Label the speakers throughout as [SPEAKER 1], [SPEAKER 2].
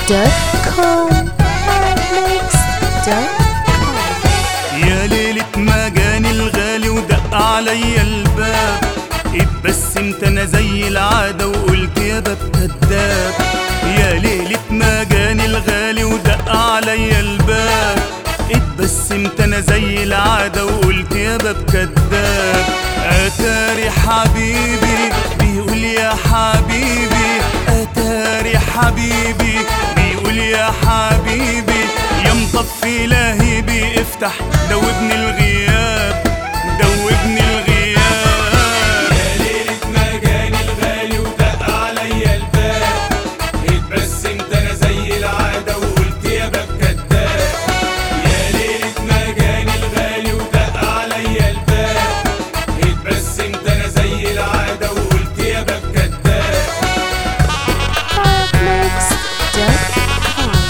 [SPEAKER 1] arabmix.com arabmix.com
[SPEAKER 2] يا ليلة ما جاني الغالي ودق عليا الباب اتبسمت انا زي العادة وقلت يا باب كداب يا ليلة ما جاني الغالي ودق عليا الباب اتبسمت انا زي العادة وقلت يا باب كداب اتاري حبيبي بيقول يا حبيبي اتاري حبيبي بيقول يا حبيبي يا مطفي لهيبي افتح دوبني الغياب دوبني الغياب
[SPEAKER 3] يا ليلة ما جاني الغالي ودق عليا الباب اتبسمت انا زي العادة وقلت يا باب كداب يا ليلة ما جاني الغالي ودق عليا الباب اتبسمت انا زي العادة وقلت يا باب كداب
[SPEAKER 1] arabmix.com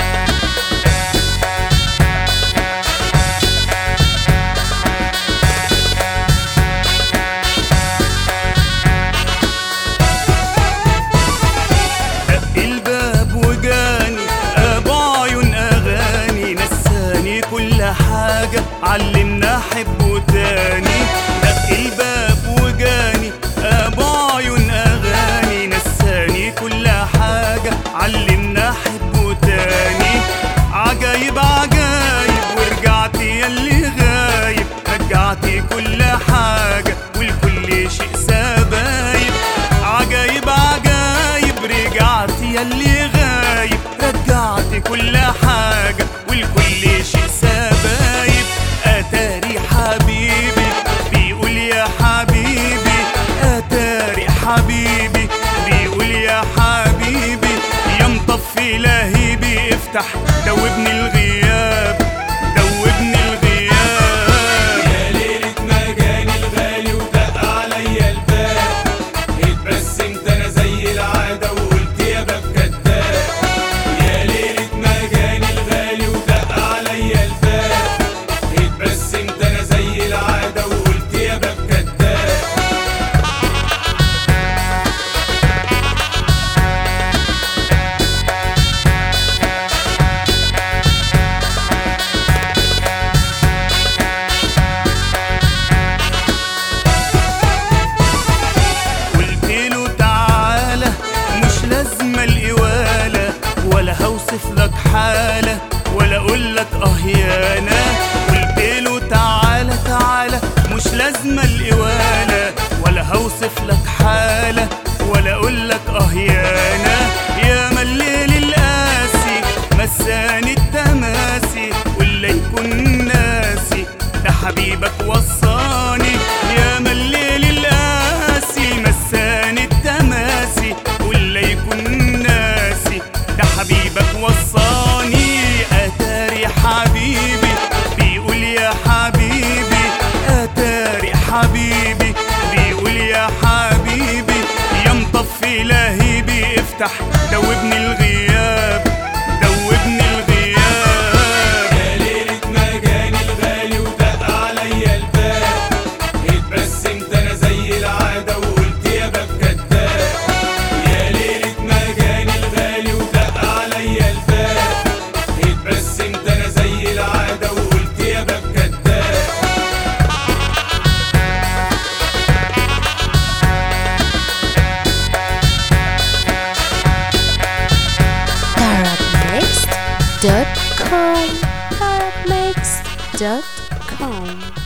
[SPEAKER 2] دق الباب وجاني ابو عيون اغاني نساني كل حاجه علمنا احبه تاني دق الباب وجاني ابو عيون اغاني نساني كل حاجه علمنا احبه تاني عجايب عجايب ورجعت ياللي غايب رجعتي كل حاجه والكل شيء سبايب عجايب عجايب رجعت ياللي غايب رجعت كل حاجة والكل شيء سبايب أتاري حبيبي بيقول يا حبيبي أتاري حبيبي بيقول يا حبيبي يا مطفي لهيبي افتح دوبني الغياب دوبني الغياب
[SPEAKER 3] يا ليلة ما جاني الغالي ودق عليا الباب اتبسمت انا زي العادة وقلت يا باب كداب يا ليلة ما جاني الغالي ودق عليا الباب اتبسمت انا زي العادة وقلت يا باب كداب
[SPEAKER 2] قلت له تعالى مش لازمة القوالة ولا هوصف لك حالة ولا اقول لك اه يانا قلت له تعالى تعالى مش لازمة القوالة ولا هوصف لك حالة ولا اقول لك اه يانا يا مليل القاسي مساني التماسي واللي يكون ناسي ده حبيبك وصاني يا مليل القاسي مساني التماسي واللي يكون ناسي ده حبيبك وصاني اتاري حبيبي بيقول يا حبيبي اتاري حبيبي بيقول يا حبيبي يا مطفي لهيبي افتح دوبني الغياب دوبني الغياب
[SPEAKER 3] يا ليلة ما جاني الغالي ودق عليا الباب اتبسمت انا زي العادة وقلت يا باب كداب يا ليلة ما جاني الغالي ودق عليا الباب اتبسمت انا زي العادة وقلت يا باب كداب
[SPEAKER 1] arabmix.com arabmix.com